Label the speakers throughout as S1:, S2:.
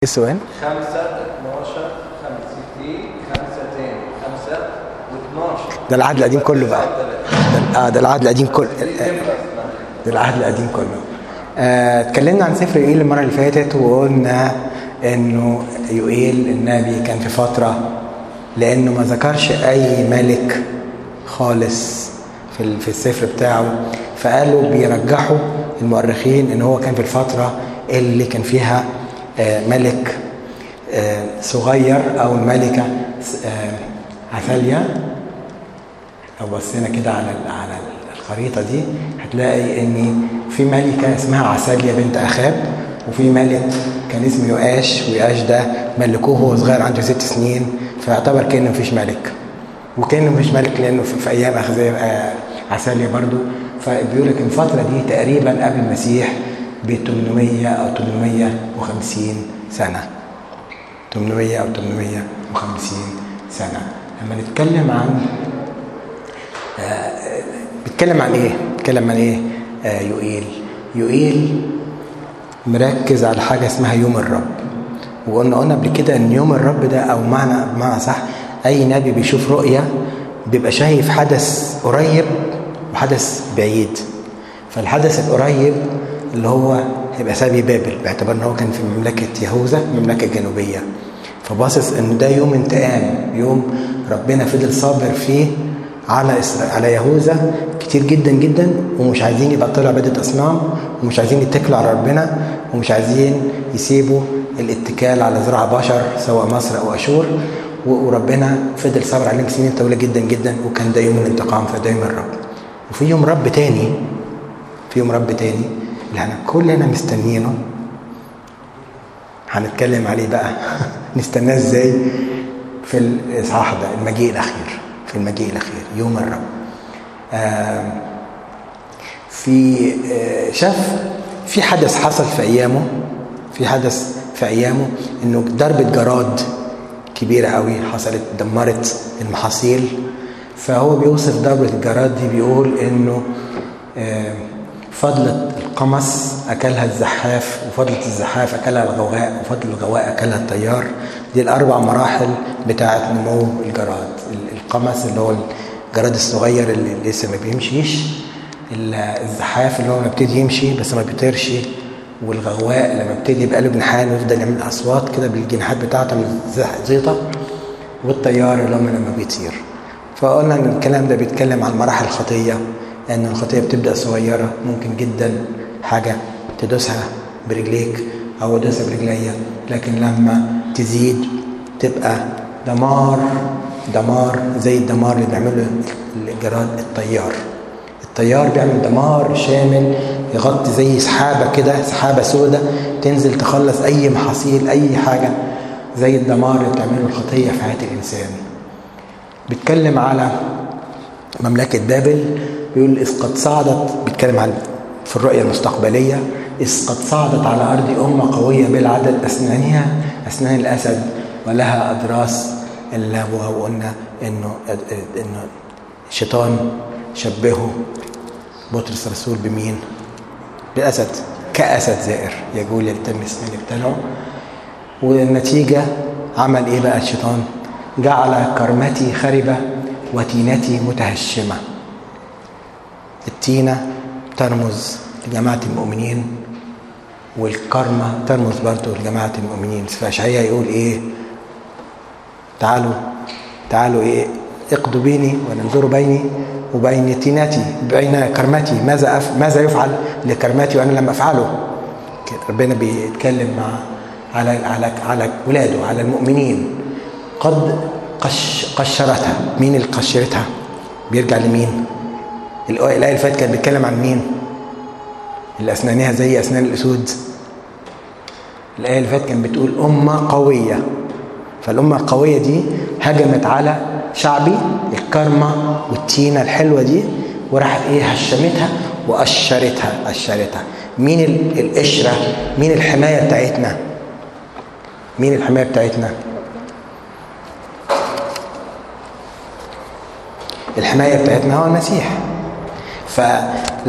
S1: السؤال
S2: خمسة 12 خمستين خمستين خمسة و12
S1: ده العهد القديم كله بقى ده اه ده العهد القديم كله ده العهد القديم كله آه، اتكلمنا عن سفر يوئيل المره اللي فاتت وقلنا انه يوئيل النبي كان في فتره لانه ما ذكرش اي ملك خالص في ال- في السفر بتاعه فقالوا بيرجحوا المؤرخين ان هو كان في الفتره اللي كان فيها آه، ملك آه، صغير او الملكه آه، عثاليا لو بصينا كده على ال- على الخريطه دي هتلاقي ان في ملكه اسمها عساليا بنت اخاب وفي ملك كان اسمه يؤاش ويؤاش ده ملكوه وهو صغير عنده ست سنين فيعتبر كانه مفيش ملك وكانه مفيش ملك لانه في, في ايام اخزيه آه، عساليا برضو فبيقول لك الفتره دي تقريبا قبل المسيح ب 800 او 850 سنه 800 او 850 سنه لما نتكلم عن بيتكلم عن ايه؟ بيتكلم عن ايه؟ آه يوئيل يوئيل مركز على حاجه اسمها يوم الرب وقلنا قلنا قبل كده ان يوم الرب ده او معنى بمعنى صح اي نبي بيشوف رؤيه بيبقى شايف حدث قريب وحدث بعيد فالحدث القريب اللي هو هيبقى سبي بابل باعتبار ان هو كان في مملكه يهوذا المملكه الجنوبيه فباصص ان ده يوم انتقام يوم ربنا فضل صابر فيه على إسرائيل على يهوذا كتير جدا جدا ومش عايزين يبطلوا عباده اصنام ومش عايزين يتكلوا على ربنا ومش عايزين يسيبوا الاتكال على زرع بشر سواء مصر او اشور و- وربنا فضل صابر عليهم سنين طويله جدا جدا وكان ده يوم الانتقام فده يوم الرب وفي يوم رب تاني في يوم رب تاني اللي احنا كلنا مستنيينه هنتكلم عليه بقى نستناه ازاي في الاصحاح ده المجيء الاخير في المجيء الاخير يوم الرب آم، في آه، شاف في حدث حصل في ايامه في حدث في ايامه انه ضربه جراد كبيره قوي حصلت دمرت المحاصيل فهو بيوصف ضربه الجراد دي بيقول انه آه، فضلة القمص أكلها الزحاف وفضلة الزحاف أكلها الغواء وفضل الغواء أكلها الطيار دي الأربع مراحل بتاعة نمو الجراد ال- القمص اللي هو الجراد الصغير اللي لسه ما بيمشيش ال- الزحاف اللي هو لما بيبتدي يمشي بس ما بيطيرش والغواء لما بيبتدي يبقى له جناحان ويفضل يعمل أصوات كده بالجناحات بتاعته من الزح- زيطة والطيار اللي هم لما بيطير فقلنا ان الكلام ده بيتكلم عن مراحل الخطيه ان الخطيه بتبدا صغيره ممكن جدا حاجه تدوسها برجليك او تدوسها برجليا لكن لما تزيد تبقى دمار دمار زي الدمار اللي بيعمله الجراد الطيار الطيار بيعمل دمار شامل يغطي زي سحابه كده سحابه سوداء تنزل تخلص اي محاصيل اي حاجه زي الدمار اللي بتعمله الخطيه في حياه الانسان بيتكلم على مملكة بابل بيقول إذ قد صعدت بيتكلم عن في الرؤية المستقبلية إذ قد صعدت على أرض أمة قوية بالعدد أسنانها أسنان الأسد ولها أضراس اللبوة وقلنا إنه إنه الشيطان شبهه بطرس الرسول بمين؟ بأسد كأسد زائر يقول يلتمس من ابتلعه والنتيجة عمل إيه بقى الشيطان؟ جعل كرمتي خربة وتينتي متهشمة التينة ترمز لجماعة المؤمنين والكرمة ترمز برضه لجماعة المؤمنين فأشعياء يقول إيه تعالوا تعالوا إيه اقضوا بيني وننظروا بيني وبين تينتي بين كرمتي ماذا أف... ماذا يفعل لكرمتي وأنا لم أفعله كده ربنا بيتكلم مع على على على ولاده على المؤمنين قد قش قشرتها مين اللي قشرتها بيرجع لمين الآية الآية اللي فاتت كانت بتتكلم عن مين اللي أسنانها زي أسنان الأسود الآية اللي فاتت كانت بتقول أمة قوية فالأمة القوية دي هجمت على شعبي الكرمة والتينة الحلوة دي وراحت إيه هشمتها وقشرتها قشرتها مين ال- القشرة مين الحماية بتاعتنا مين الحماية بتاعتنا الحمايه بتاعتنا هو المسيح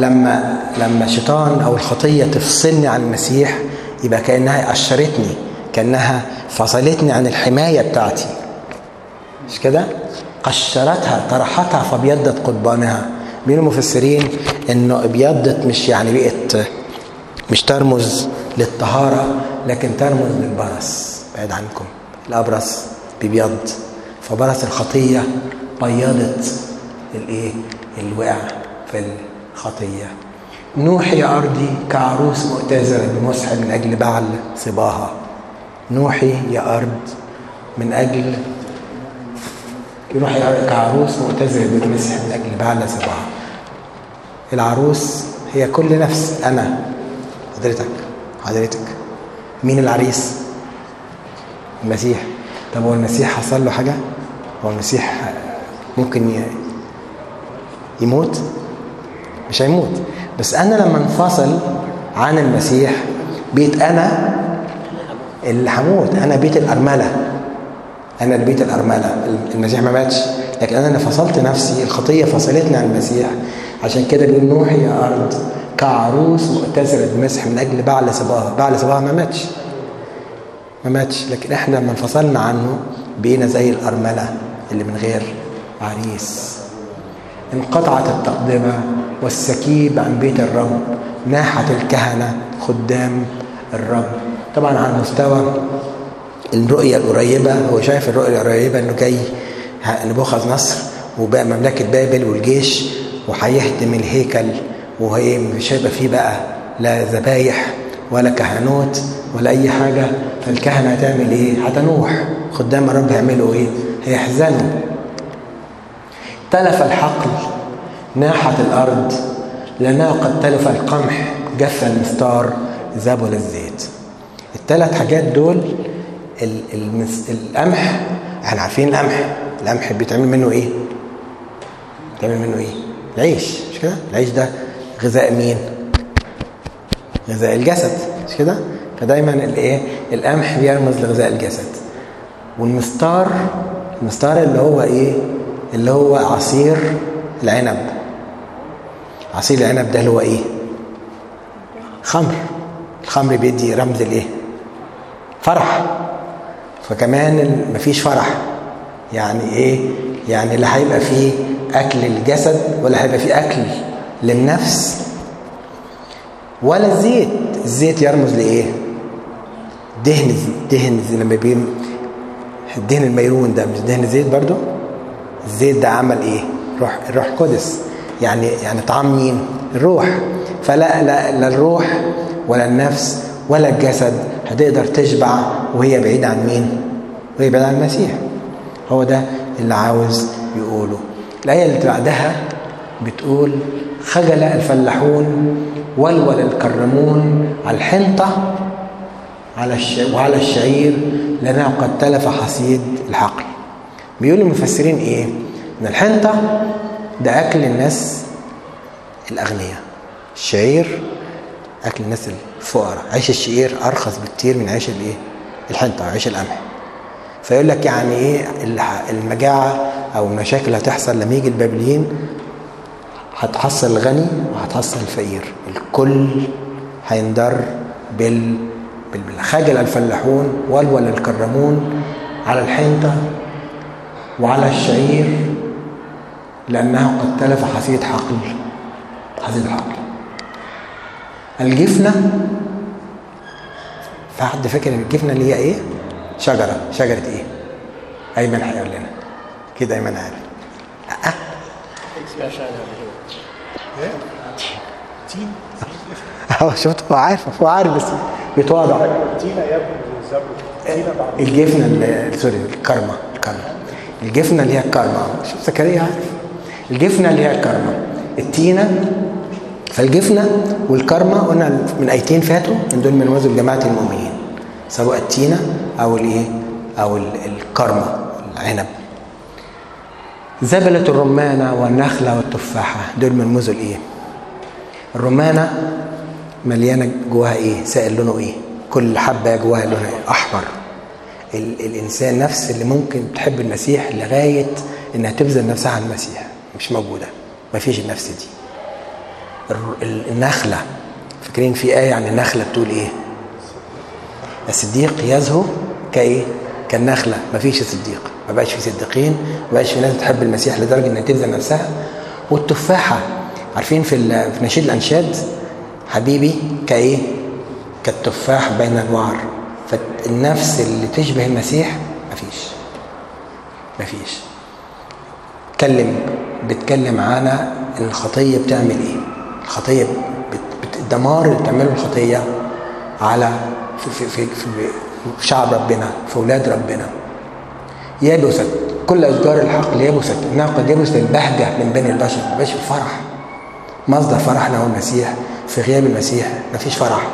S1: فلما لما الشيطان او الخطيه تفصلني عن المسيح يبقى كانها قشرتني كانها فصلتني عن الحمايه بتاعتي مش كده قشرتها طرحتها فابيضت قضبانها من المفسرين انه ابيضت مش يعني بقت مش ترمز للطهاره لكن ترمز للبرص بعيد عنكم الابرص بيبيض فبرص الخطيه بيضت الايه الوقع في الخطيه نوحي يا ارضي كعروس مؤتزره بمسح من اجل بعل صباها نوحي يا ارض من اجل يروح كعروس مؤتزره بالمسح من اجل بعل صباها العروس هي كل نفس انا حضرتك حضرتك مين العريس المسيح طب هو المسيح حصل له حاجه هو المسيح ممكن يموت مش هيموت بس انا لما انفصل عن المسيح بيت انا اللي هموت انا بيت الارمله انا البيت الارمله المسيح ما ماتش لكن انا اللي فصلت نفسي الخطيه فصلتني عن المسيح عشان كده بيقول نوحي يا ارض كعروس مؤتزره بمسح من اجل بعل صباها بعل صباها ما ماتش ما ماتش لكن احنا لما انفصلنا عنه بقينا زي الارمله اللي من غير عريس انقطعت التقدمه والسكيب عن بيت الرب ناحت الكهنه خدام الرب طبعا على مستوى الرؤيه القريبه هو شايف الرؤيه القريبه انه جاي نبوخذ نصر وبقى مملكه بابل والجيش وهيهدم الهيكل وهي مش هيبقى فيه بقى لا ذبايح ولا كهنوت ولا اي حاجه فالكهنه هتعمل ايه؟ هتنوح خدام الرب هيعملوا ايه؟ هيحزنوا تلف الحقل ناحت الارض لانها قد تلف القمح جف المستار زبل الزيت الثلاث حاجات دول المس... القمح احنا عارفين القمح القمح بيتعمل منه ايه بيتعمل منه ايه العيش مش كده العيش ده غذاء مين غذاء الجسد مش كده فدايما الايه القمح بيرمز لغذاء الجسد والمستار المستار اللي هو ايه اللي هو عصير العنب عصير العنب ده اللي هو ايه خمر الخمر بيدي رمز الايه فرح فكمان مفيش فرح يعني ايه يعني لا هيبقى فيه اكل للجسد ولا هيبقى فيه اكل للنفس ولا الزيت الزيت يرمز لايه دهن دهن لما بين الدهن الميرون ده مش دهن زيت برضو الزيت ده عمل ايه روح الروح القدس يعني يعني طعام مين الروح فلا لا, لا الروح ولا النفس ولا الجسد هتقدر تشبع وهي بعيدة عن مين وهي بعيدة عن المسيح هو ده اللي عاوز يقوله الآية اللي بعدها بتقول خجل الفلاحون ولول الكرمون على الحنطة على الش... وعلى الشعير لأنه قد تلف حصيد الحقل بيقول المفسرين إيه إن الحنطة ده أكل الناس الأغنياء الشعير أكل الناس الفقراء عيش الشعير أرخص بكتير من عيش الإيه الحنطة عيش القمح فيقول لك يعني إيه المجاعة أو المشاكل اللي هتحصل لما يجي البابليين هتحصل الغني وهتحصل الفقير الكل هينضر بال بالخجل الفلاحون والول الكرمون على الحنطة وعلى الشعير لأنه قد تلف حصيد حقل حصيد الحقل الجفنة في حد فاكر الجفنة اللي هي ايه؟ شجرة شجرة ايه؟ أيمن هيقول لنا كده أيمن عارف أه
S3: تين
S1: هو شفت هو عارف هو عارف بس بيتواضع
S3: تينا يا ابني زبر تينا بعد
S1: الجفنه اللي سوري الكرمه الكرمه الجفنه اللي هي الكرمه شوف زكريا عارف الجفنه اللي هي الكرمه التينه فالجفنه والكرمه قلنا من ايتين فاتوا من دول من وزن جماعه المؤمنين سواء التينه او الايه او الكرمه العنب زبلة الرمانة والنخلة والتفاحة دول من مزل ايه الرمانة مليانة جواها ايه سائل لونه ايه كل حبة جواها لونها إيه؟ احمر ال الانسان نفس اللي ممكن تحب المسيح لغاية انها تبذل نفسها عن المسيح مش موجودة مفيش النفس دي النخلة فاكرين في آية عن النخلة بتقول ايه الصديق يزهو كايه كالنخله ما فيش صديق ما بقاش في صديقين ما بقاش في ناس بتحب المسيح لدرجه انها تبذل نفسها والتفاحه عارفين في ال- في نشيد الانشاد حبيبي كايه كالتفاح بين الوعر فالنفس اللي تشبه المسيح مفيش مفيش اتكلم بتكلم عن الخطيه بتعمل ايه الخطيه بت... بت... الدمار اللي بتعمله الخطيه على في في في, في, في شعب ربنا في اولاد ربنا يبست كل اشجار الحقل يبست انها قد يبست البهجه من بني البشر ما بقاش في فرح مصدر فرحنا هو المسيح في غياب المسيح مفيش فرح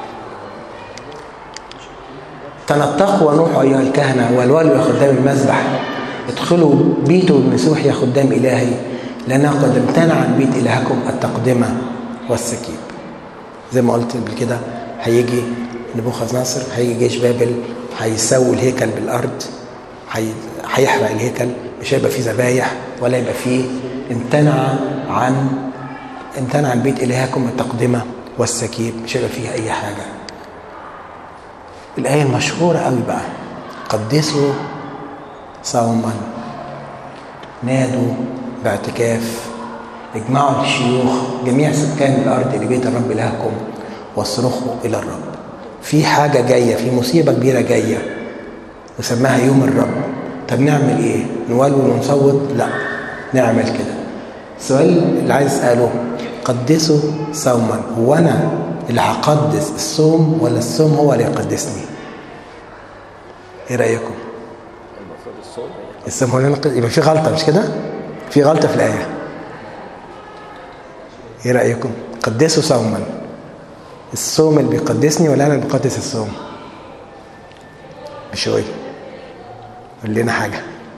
S1: تنطقوا ونوحوا ايها الكهنه والولوا يا خدام المذبح ادخلوا بيته المسوح يا خدام الهي لانه قد امتنع عن بيت الهكم التقدمه والسكيب زي ما قلت قبل كده هيجي نبوخذ نصر هيجي جيش بابل هيسوي الهيكل بالارض هي- هيحرق الهيكل مش هيبقى فيه ذبايح ولا يبقى فيه امتنع عن امتنع عن بيت الهكم التقدمه والسكيب مش هيبقى فيها اي حاجه الآية المشهورة قوي بقى قدسوا صوما نادوا باعتكاف اجمعوا الشيوخ جميع سكان الأرض لبيت الرب إلهكم واصرخوا إلى الرب في حاجة جاية في مصيبة كبيرة جاية وسماها يوم الرب طب نعمل ايه نولول ونصوت لا نعمل كده السؤال اللي عايز اساله قدسوا صوما هو انا اللي هقدس الصوم ولا الصوم هو اللي يقدسني ايه رايكم
S2: المفروض الصوم
S1: الصوم هو اللي ينقذ يبقى في غلطه مش كده في غلطه في الايه ايه رايكم قدسوا صوما الصوم اللي بيقدسني ولا انا اللي بقدس الصوم بشوي قول لنا حاجه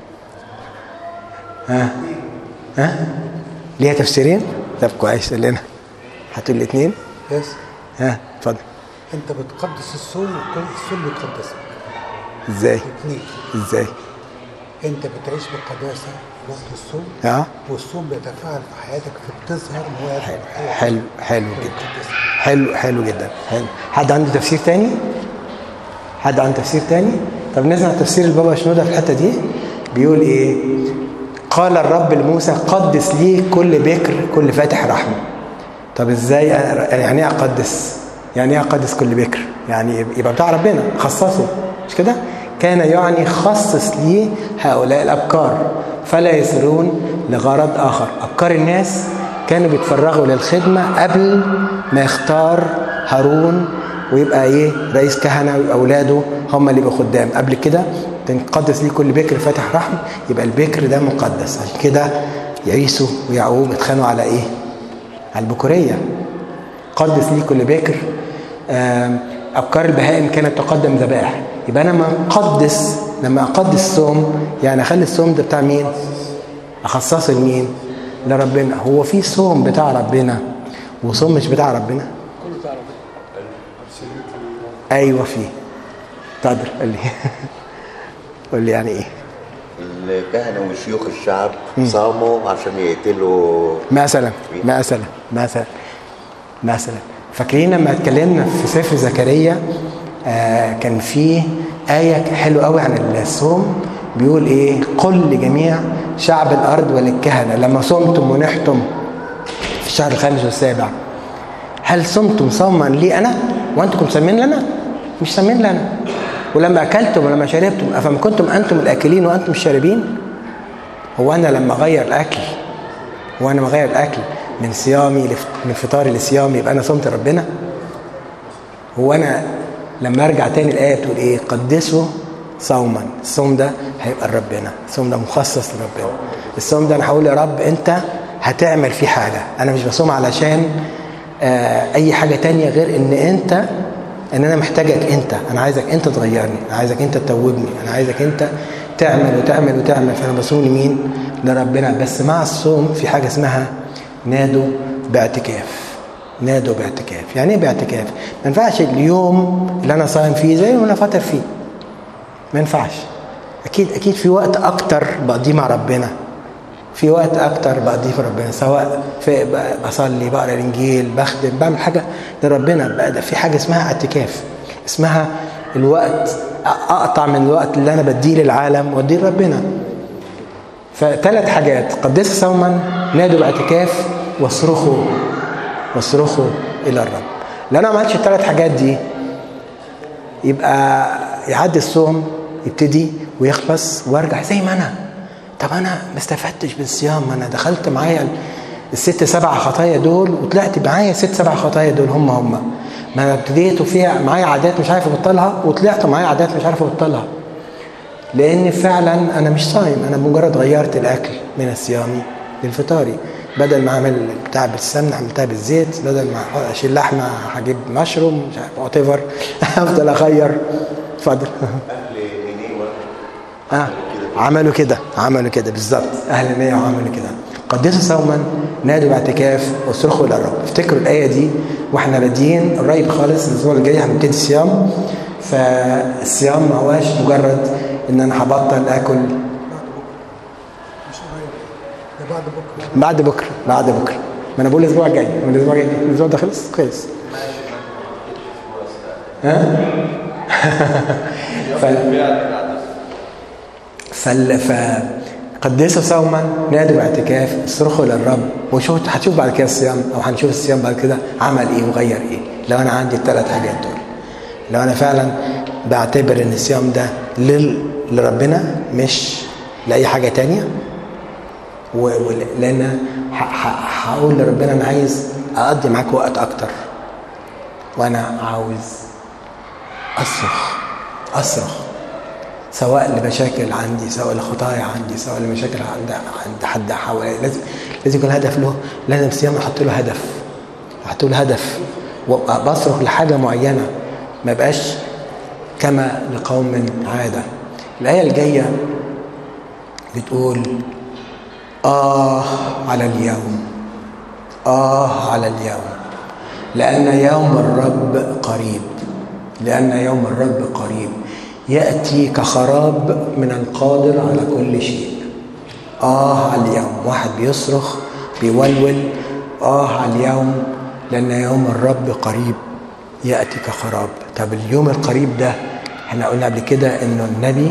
S1: ها ها ليها تفسيرين طب كويس قول لنا هتقول الاثنين
S4: يس
S1: ها اتفضل
S4: انت بتقدس الصوم والصوم بيقدسك
S1: ازاي
S4: الاثنين
S1: ازاي
S4: انت بتعيش بقداسه وقت الصوم
S1: اه
S4: والصوم بيتفاعل في حياتك فبتظهر مواهب
S1: حلو
S4: الروحية
S1: حلو حلو جدا
S4: بتقدسك.
S1: حلو حلو جدا حلو حد عنده تفسير تاني حد عنده تفسير تاني طب نسمع تفسير البابا شنودة في الحته دي بيقول ايه قال الرب لموسى قدس لي كل بكر كل فاتح رحمه طب ازاي أنا- يعني ايه اقدس يعني ايه اقدس كل بكر يعني يبقى بتاع ربنا خصصه مش كده كان يعني خصص لي هؤلاء الابكار فلا يسرون لغرض اخر ابكار الناس كانوا بيتفرغوا للخدمه قبل ما يختار هارون ويبقى ايه رئيس كهنه ويبقى اولاده هم اللي يبقوا خدام قبل كده تنقدس ليه كل بكر فاتح رحم يبقى البكر ده مقدس عشان كده يعيسو ويعقوب اتخانقوا على ايه على البكوريه قدس لي كل بكر آم، ابكار البهائم كانت تقدم ذبائح يبقى انا لما اقدس لما اقدس الصوم يعني اخلي الصوم ده بتاع مين اخصصه لمين لربنا هو في صوم بتاع ربنا وصوم مش بتاع ربنا ايوه في تقدر قول لي قول لي يعني ايه
S5: الكهنة وشيوخ الشعب صاموا عشان يقتلوا
S1: مثلا مثلا مثلا مثلا فاكرين لما اتكلمنا في سفر زكريا آه كان في آية حلوة قوي عن الصوم بيقول ايه قل لجميع شعب الارض وللكهنة لما صمتم ونحتم في الشهر الخامس والسابع هل صمتم صوما لي انا وانتم كنتم صامين لنا مش صامين لنا ولما اكلتم ولما شربتم افما كنتم انتم الاكلين وانتم الشاربين هو انا لما اغير الاكل وانا مغير الاكل من صيامي لف... من فطاري لصيامي يبقى انا صمت ربنا هو انا لما ارجع تاني الايه بتقول ايه قدسوا صوما الصوم ده هيبقى لربنا الصوم ده مخصص لربنا الصوم ده انا هقول يا رب انت هتعمل فيه حاجه انا مش بصوم علشان آه اي حاجه تانية غير ان انت ان انا محتاجك انت انا عايزك انت تغيرني انا عايزك انت تتوبني انا عايزك انت تعمل وتعمل وتعمل فانا بصوم لمين لربنا بس مع الصوم في حاجه اسمها نادوا باعتكاف نادوا باعتكاف يعني ايه باعتكاف ما ينفعش اليوم اللي انا صايم فيه زي اللي انا فاطر فيه ما ينفعش اكيد اكيد في وقت اكتر بقضيه مع ربنا في وقت اكتر بقضيه في ربنا سواء في بصلي بقرا الانجيل بخدم بعمل حاجه لربنا بقى ده في حاجه اسمها اعتكاف اسمها الوقت اقطع من الوقت اللي انا بديه للعالم واديه لربنا فثلاث حاجات قدسوا صوما نادوا باعتكاف واصرخوا واصرخوا الى الرب لو انا ما عملتش الثلاث حاجات دي يبقى يعدي الصوم يبتدي ويخلص وارجع زي ما انا طب انا ما استفدتش بالصيام ما انا دخلت معايا الست سبع خطايا دول وطلعت معايا ست سبع خطايا دول هم هم ما انا ابتديت وفيها معايا عادات مش عارف ابطلها وطلعت معايا عادات مش عارف ابطلها لان فعلا انا مش صايم انا مجرد غيرت الاكل من الصيامي للفطاري بدل ما اعمل بتاع بالسمنه عملتها بالزيت بدل ما اشيل لحمه هجيب مشروم مش عارف وات ايفر افضل اغير اتفضل
S5: اهل نينوى
S1: اه عملوا كده عملوا كده بالظبط اهل النية عملوا كده قدسوا صوما نادوا باعتكاف واصرخوا الى الرب افتكروا الايه دي واحنا بادئين قريب خالص الاسبوع الجاي هنبتدي الصيام فالصيام ما هواش مجرد ان انا هبطل اكل
S4: مش قريب ده بعد بكره
S1: بعد بكره بعد بكره ما انا بقول الاسبوع الجاي من الاسبوع الجاي الاسبوع ده خلص خلص ها ف... فال... فقدسوا صوما نادوا باعتكاف اصرخوا للرب وشوف هتشوف بعد كده الصيام او هنشوف الصيام بعد كده عمل ايه وغير ايه لو انا عندي الثلاث حاجات دول لو انا فعلا بعتبر ان الصيام ده لل... لربنا مش لاي حاجه تانية و... و... لان ه... ه... هقول لربنا انا عايز اقضي معاك وقت اكتر وانا عاوز اصرخ اصرخ سواء لمشاكل عندي سواء لخطايا عندي سواء لمشاكل عند عند حد حواليا لازم لازم يكون هدف له لازم الصيام احط له هدف احط له هدف وابقى بصرخ لحاجه معينه ما يبقاش كما لقوم عاده الايه الجايه بتقول اه على اليوم اه على اليوم لان يوم الرب قريب لان يوم الرب قريب يأتي كخراب من القادر على كل شيء آه على اليوم واحد بيصرخ بيولول آه على اليوم لأن يوم الرب قريب يأتي كخراب طب اليوم القريب ده احنا قلنا قبل كده انه النبي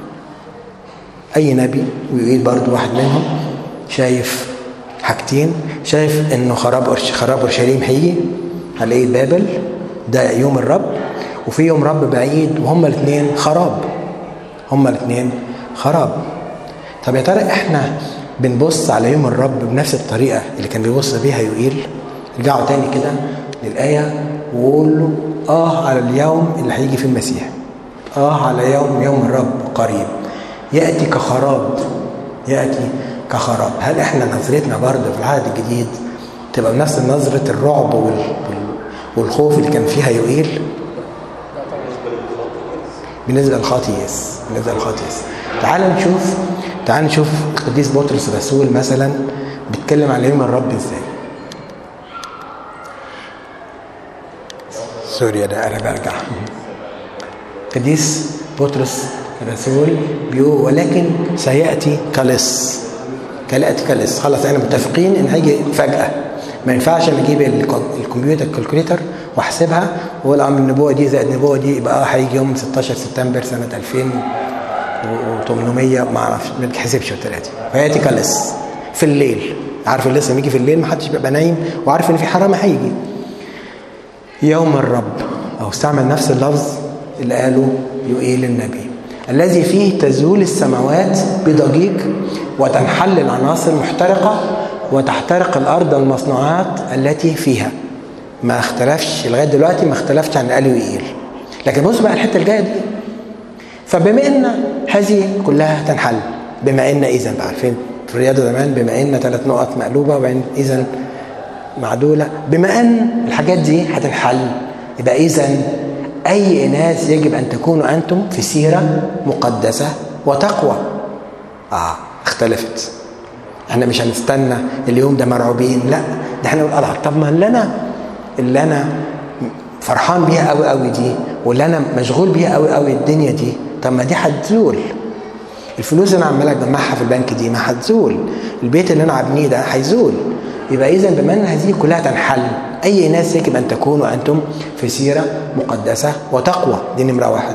S1: اي نبي ويقول برضو واحد منهم شايف حاجتين شايف انه خراب أرش خراب اورشليم هيجي هلاقي بابل ده يوم الرب وفي يوم رب بعيد وهما الاثنين خراب هما الاثنين خراب طب يا ترى احنا بنبص على يوم الرب بنفس الطريقه اللي كان بيبص بيها يوئيل رجعوا تاني كده للايه وقولوا اه على اليوم اللي هيجي في المسيح اه على يوم يوم الرب قريب ياتي كخراب ياتي كخراب هل احنا نظرتنا برضه في العهد الجديد تبقى بنفس نظره الرعب وال... والخوف اللي كان فيها يوئيل بالنسبه للخاطي يس بالنسبه للخاطي يس تعال نشوف تعال نشوف القديس بطرس الرسول مثلا بيتكلم على يوم الرب ازاي سوري ده انا برجع قديس بطرس الرسول بيقول ولكن سياتي كلص كالاتي كلص خلاص احنا متفقين ان هيجي فجاه ما ينفعش انا اجيب الكمبيوتر الكالكوليتر واحسبها واقول اه النبوه دي زائد النبوه دي يبقى اه هيجي يوم 16 سبتمبر سنه 2800 ما اعرفش ما بتحسبش بالثلاثه فياتي كلص في الليل عارف اللص لما يجي في الليل ما حدش بيبقى نايم وعارف ان في حرامي هيجي يوم الرب او استعمل نفس اللفظ اللي قاله يوئيل النبي الذي فيه تزول السماوات بضجيج وتنحل العناصر محترقه وتحترق الارض المصنوعات التي فيها ما اختلفش لغايه دلوقتي ما اختلفش عن قال يوئيل لكن بص بقى الحته الجايه دي فبما ان هذه كلها تنحل بما ان اذا بقى عارفين في الرياضه زمان بما ان ثلاث نقط مقلوبه وبعدين اذا معدوله بما ان الحاجات دي هتنحل يبقى اذا اي ناس يجب ان تكونوا انتم في سيره مقدسه وتقوى اه اختلفت احنا مش هنستنى اليوم ده مرعوبين لا ده احنا نقول الله طب ما اللي انا اللي انا فرحان بيها قوي قوي دي واللي انا مشغول بيها قوي قوي الدنيا دي طب ما دي هتزول الفلوس اللي انا عمال اجمعها في البنك دي ما هتزول البيت اللي انا عابنيه ده هيزول يبقى اذا بما ان هذه كلها تنحل أي ناس يجب أن تكونوا أنتم في سيرة مقدسة وتقوى دي نمرة واحد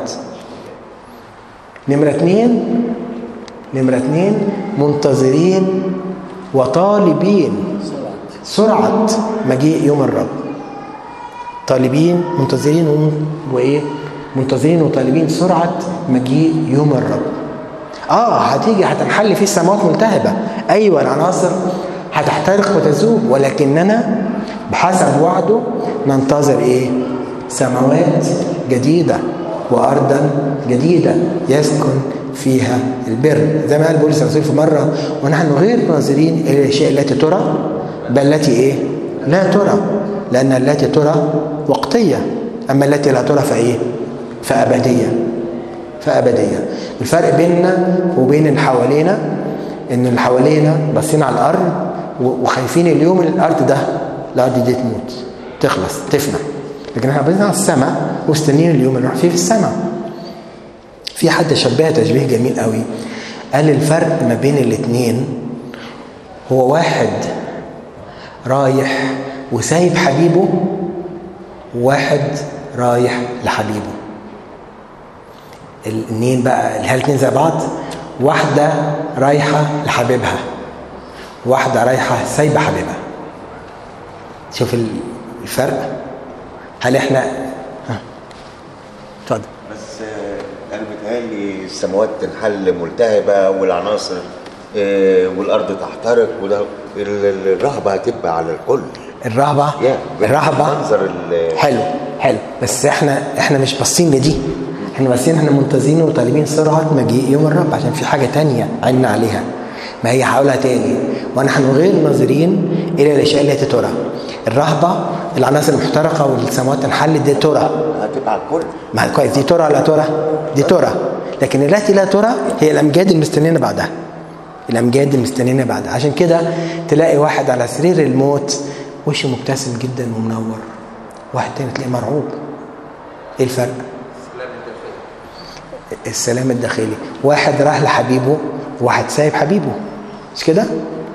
S1: نمرة اتنين نمرة اتنين منتظرين وطالبين سرعة مجيء يوم الرب طالبين منتظرين وم- وايه منتظرين وطالبين سرعة مجيء يوم الرب اه هتيجي هتنحل فيه السماوات ملتهبة ايوه العناصر هتحترق وتذوب ولكننا بحسب وعده ننتظر ايه سماوات جديدة وارضا جديدة يسكن فيها البر زي ما قال بولس الرسول في مرة ونحن غير ناظرين الى الاشياء التي ترى بل التي ايه لا ترى لان التي ترى وقتية اما التي لا ترى فايه فابديه فأبدية الفرق بيننا وبين اللي حوالينا ان اللي حوالينا باصين على الارض و- وخايفين اليوم اللي الارض ده الارض دي تموت تخلص تفنى لكن احنا باصين على السماء ومستنيين اليوم اللي نروح فيه في السماء في حد شبهها تشبيه جميل قوي قال الفرق ما بين الاتنين هو واحد رايح وسايب حبيبه وواحد رايح لحبيبه الاثنين بقى هل الاثنين زي بعض واحدة رايحة لحبيبها واحدة رايحة سايبة حبيبها شوف ال- الفرق هل احنا ها. اتفضل
S5: بس آه، انا متهيألي السماوات تنحل ملتهبه والعناصر آه، والارض تحترق وده ال- ال- الرهبه هتبقى على الكل
S1: الرهبة
S5: يا
S1: الرهبة
S5: منظر ال-
S1: حلو حلو بس احنا احنا مش باصين لدي احنا باصين احنا منتظرين وطالبين سرعة مجيء يوم الرب عشان في حاجة تانية عنا عليها ما هي هقولها تاني ونحن غير ناظرين الى الاشياء التي ترى الرهبة العناصر المحترقة والسماوات تنحل دي ترى
S5: هتبقى على الكل
S1: ما كويس دي ترى لا ترى دي ترى لكن التي لا ترى هي الامجاد المستنينه بعدها الامجاد المستنينه بعدها عشان كده تلاقي واحد على سرير الموت وشه مبتسم جدا ومنور واحد تاني تلاقيه مرعوب ايه الفرق السلام الداخلي واحد راح لحبيبه وواحد سايب حبيبه مش كده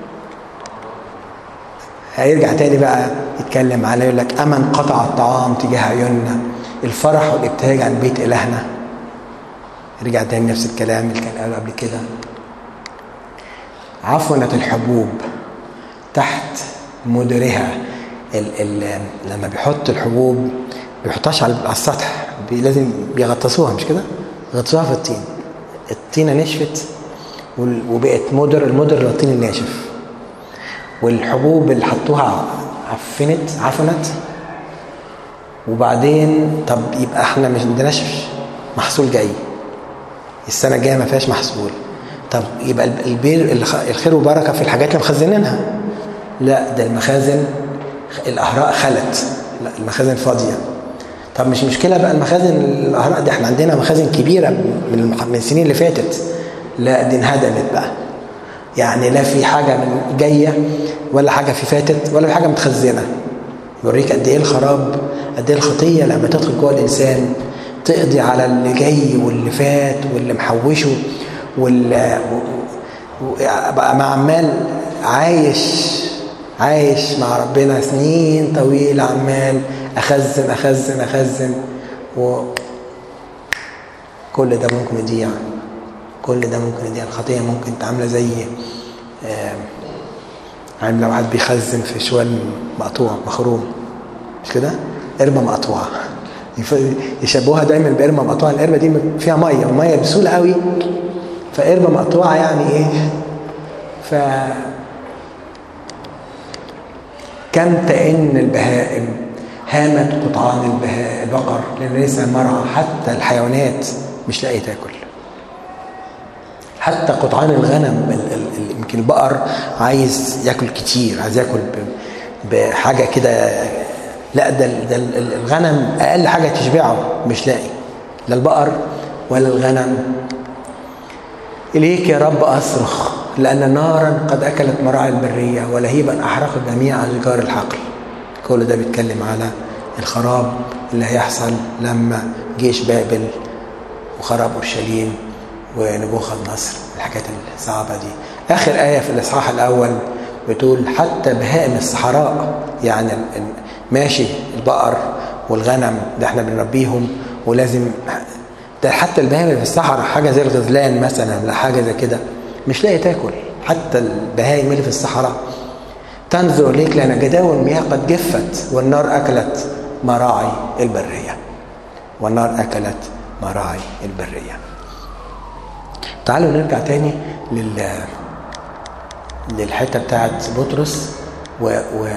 S1: هيرجع تاني بقى يتكلم على يقول لك أمن قطع الطعام تجاه عيوننا الفرح والابتهاج عن بيت إلهنا رجع تاني نفس الكلام اللي كان قاله قبل كده عفنة الحبوب تحت مدرها ال ال لما بيحط الحبوب ما بيحطهاش على على السطح بي لازم بيغطسوها مش كده؟ يغطسوها في الطين الطينة نشفت وال- وبقت مدر المدر اللي هو الطين الناشف والحبوب اللي حطوها عفنت عفنت وبعدين طب يبقى احنا مش عندناش محصول جاي السنه الجايه ما فيهاش محصول طب يبقى الب- البير الخ- الخير وبركه في الحاجات اللي مخزنينها لا ده المخازن الاهراء خلت لا المخازن فاضيه طب مش مشكله بقى المخازن الاهراء دي احنا عندنا مخازن كبيره من المح- من السنين اللي فاتت لا دي انهدمت بقى يعني لا في حاجه من جايه ولا حاجه في فاتت ولا في حاجه متخزنه يوريك قد ايه الخراب قد ايه الخطيه لما تدخل جوه الانسان تقضي على اللي جاي واللي فات واللي محوشه واللي بقى مع عمال عايش عايش مع ربنا سنين طويله عمال اخزن اخزن اخزن و كل ده ممكن يضيع كل ده ممكن يضيع الخطيه ممكن تعمله زي آه، عامل لو واحد بيخزن في شوال مقطوع مخروم مش كده؟ قربة مقطوعة يف- يشبهوها دايما بقربة مقطوعة القربة دي فيها مية والمية بسهولة قوي فقربة مقطوعة يعني ايه؟ ف كم تئن البهائم هامت قطعان البهاء البقر لان ليس مرعى حتى الحيوانات مش لاقي تاكل حتى قطعان الغنم ال- ال- ال- يمكن البقر عايز ياكل كتير عايز ياكل ب- بحاجه كده لا ده ال- ده ال- ال- الغنم اقل حاجه تشبعه مش لاقي لا البقر ولا الغنم اليك يا رب اصرخ لان نارا قد اكلت مراعي البريه ولهيبا احرقت جميع اشجار الحقل كل ده بيتكلم على الخراب اللي هيحصل لما جيش بابل وخرب اورشليم ونبوخذ نصر الحاجات الصعبه دي اخر ايه في الاصحاح الاول بتقول حتى بهائم الصحراء يعني ال- ال- ماشي البقر والغنم ده احنا بنربيهم ولازم ده حتى البهائم اللي في الصحراء حاجه زي الغزلان مثلا ولا حاجه زي كده مش لاقي تاكل حتى البهائم اللي في الصحراء تنظر اليك لان جداول المياه قد جفت والنار اكلت مراعي البريه والنار اكلت مراعي البريه تعالوا نرجع تاني لل للحته بتاعت بطرس و, و...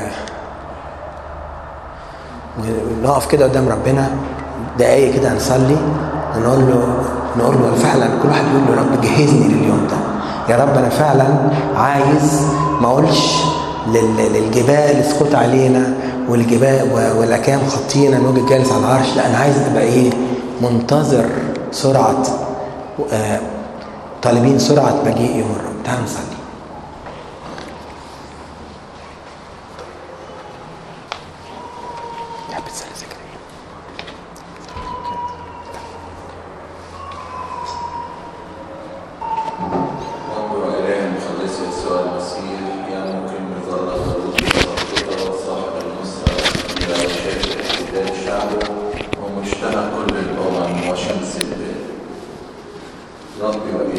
S1: ونقف كده قدام ربنا دقايق كده نصلي ونقول له نقول له فعلا كل واحد يقول له يا رب جهزني لليوم ده يا رب انا فعلا عايز ما اقولش لل- للجبال اسكت علينا والجبال و- والاكام خطينا نوجد جالس على العرش لا انا عايز ابقى ايه منتظر سرعه آه، طالبين سرعه مجيء يوم الرب تعالوا نصلي حب تصلي زكريا
S2: وانظر إليه المخلص يسوع المسيح يا ممكن نظر الخروج والخطة وصاحب النصرة إلى وشاف احتدال شعبه ومجتمع كل الأمم وشمس البلاد ربي وإلهي